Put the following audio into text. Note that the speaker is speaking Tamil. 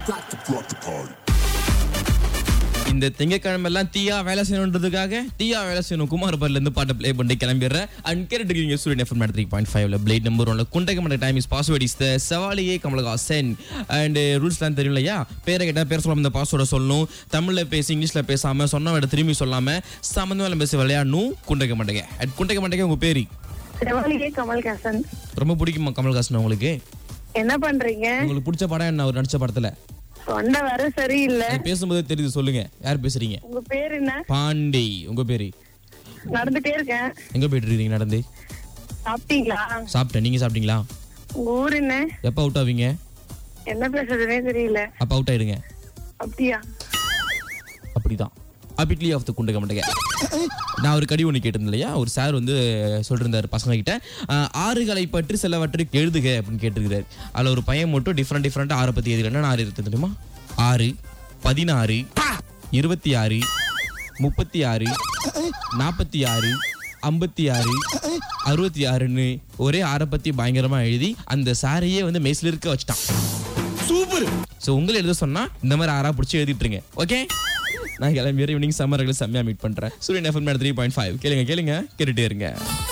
இந்த திங்கக்கிழமை எல்லாம் தீயா வேலை செய்யணுன்றதுக்காக தீயா வேலை செய்யணும் குமார் பர்ல இருந்து பாட்டை ப்ளே பண்ணி கிளம்பிடுறேன் அண்ட் கேட்டு இருக்கீங்க சூரியன் எஃப்எம் த்ரீ பாயிண்ட் ஃபைவ்ல பிளேட் நம்பர் ஒன்ல குண்டகமண்ட time is password is the சவாலியே கமலஹாசன் அண்ட் ரூல்ஸ்லாம் தெரியும் இல்லையா பேரை கேட்டா பேர் சொல்லாம இந்த பாஸ்வேர்டை சொல்லணும் தமிழ்ல பேசி இங்கிலீஷ்ல பேசாம சொன்ன விட திரும்பி சொல்லாம சம்மந்தம் பேசி விளையாடணும் குண்டக மண்டகை அட் குண்டக மண்டகை உங்க பேரு செவாலியே கமல்ஹாசன் ரொம்ப பிடிக்குமா கமல்ஹாசன் உங்களுக்கு என்ன பண்றீங்க உங்களுக்கு பிடிச்ச படம் என்ன அவர் நடிச்ச படத்துல தொண்டை வர சரியில்லை அது பேசும்போதே தெரியுது சொல்லுங்க யார் பேசுறீங்க உங்க பேர் என்ன பாண்டி உங்க பேரு நடந்துட்டே இருக்கேன் எங்க போயிட்டு இருக்கீங்க நடந்து சாப்பிட்டீங்களா சாப்பிட்டேன் நீங்க சாப்பிட்டீங்களா உங்க ஊர் என்ன எப்ப அவுட் ஆவீங்க என்ன பேசுறதுனே தெரியல அப்ப அவுட் ஆயிடுங்க அப்படியா அப்படிதான் அபிட்லி ஆஃப் த குண்டக மண்டக நான் ஒரு கடி ஒன்று கேட்டிருந்தேன் இல்லையா ஒரு சார் வந்து சொல்லிருந்தாரு பசங்க கிட்ட ஆஹ், ஆறுகளை பற்றி சிலவற்றை எழுதுக அப்படின்னு கேட்டிருக்கிறாரு அதில் ஒரு பையன் மட்டும் டிஃப்ரெண்ட் டிஃப்ரெண்ட் ஆறை பற்றி எழுதுல என்ன ஆறு இருக்கு தெரியுமா ஆறு பதினாறு இருபத்தி ஆறு முப்பத்தி ஆறு நாற்பத்தி ஆறு ஐம்பத்தி ஆறு அறுபத்தி ஆறுன்னு ஒரே ஆறை பத்தி பயங்கரமா எழுதி அந்த சாரையே வந்து மெய்சில் இருக்க வச்சுட்டான் சூப்பர் ஸோ உங்களை எழுத சொன்னா இந்த மாதிரி ஆறா பிடிச்சி எழுதிட்டுருங்க ஓகே நான் கிளம்பி ஈவினிங் சம்மர்களை செம்மையா மீட் பண்றேன் சூரியன் எஃப்எம் த்ரீ பாயிண்ட் ஃபைவ் கேளுங்க கேளுங்க கேட்டுட்டே இருங்க